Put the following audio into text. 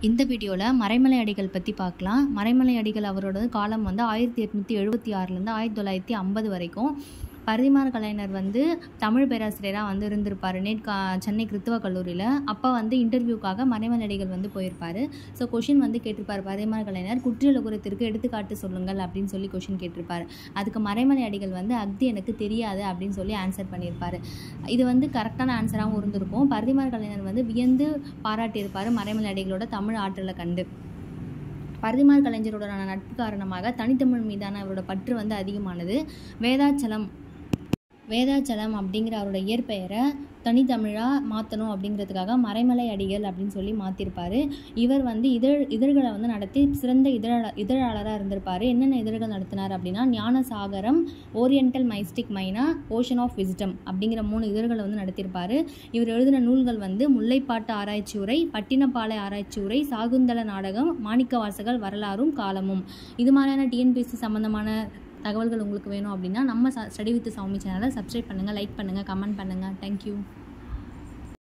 இந்த வீடியோவில் மறைமலை அடிகள் பற்றி பார்க்கலாம் மறைமலை அடிகள் அவரோட காலம் வந்து ஆயிரத்தி எட்நூற்றி எழுபத்தி ஆறுலேருந்து ஆயிரத்தி தொள்ளாயிரத்தி ஐம்பது வரைக்கும் பரிதிமார் கலைஞர் வந்து தமிழ் பேராசிரியராக வந்து இருந்திருப்பார் நேட் கா சென்னை கிறித்துவ கல்லூரியில் அப்போ வந்து இன்டர்வியூக்காக மறைமலை அடிகள் வந்து போயிருப்பார் ஸோ கொஷின் வந்து கேட்டிருப்பார் பரிதிமார் கலைஞர் குற்றியலுகுரத்திற்கு எடுத்துக்காட்டு சொல்லுங்கள் அப்படின்னு சொல்லி கொஷின் கேட்டிருப்பார் அதுக்கு மறைமலை அடிகள் வந்து அக்தி எனக்கு தெரியாது அப்படின்னு சொல்லி ஆன்சர் பண்ணியிருப்பார் இது வந்து கரெக்டான ஆன்சராகவும் இருந்திருக்கும் பரிதிமார் கலைஞர் வந்து வியந்து பாராட்டியிருப்பார் மறைமலை அடிகளோட தமிழ் ஆற்றலை கண்டு பரதிமார் கலைஞரோடான நட்பு காரணமாக தனித்தமிழ் மீதான அவரோட பற்று வந்து அதிகமானது வேதாச்சலம் வேதாச்சலம் அப்படிங்கிற அவரோட இயற்பெயரை தனித்தமிழாக மாற்றணும் அப்படிங்கிறதுக்காக மறைமலை அடிகள் அப்படின்னு சொல்லி மாற்றிருப்பார் இவர் வந்து இதழ் இதழ்களை வந்து நடத்தி சிறந்த இதழ இதழாளராக இருந்திருப்பார் என்னென்ன இதழ்கள் நடத்தினார் அப்படின்னா ஞானசாகரம் ஓரியண்டல் மைஸ்டிக் மைனா ஓஷன் ஆஃப் விஸ்டம் அப்படிங்கிற மூணு இதழ்களை வந்து நடத்தியிருப்பார் இவர் எழுதின நூல்கள் வந்து முல்லைப்பாட்டு ஆராய்ச்சி உரை பட்டினப்பாலை ஆராய்ச்சி உரை சாகுந்தல நாடகம் மாணிக்க வாசகர் வரலாறும் காலமும் இது மாதிரியான டிஎன்பிஎஸ்சி சம்மந்தமான தகவல்கள் உங்களுக்கு வேணும் அப்படின்னா நம்ம ஸ்டடி வித் சௌமி சேனலை சப்ஸ்கிரைப் பண்ணுங்கள் லைக் பண்ணுங்கள் கமெண்ட் பண்ணுங்கள் தேங்க்யூ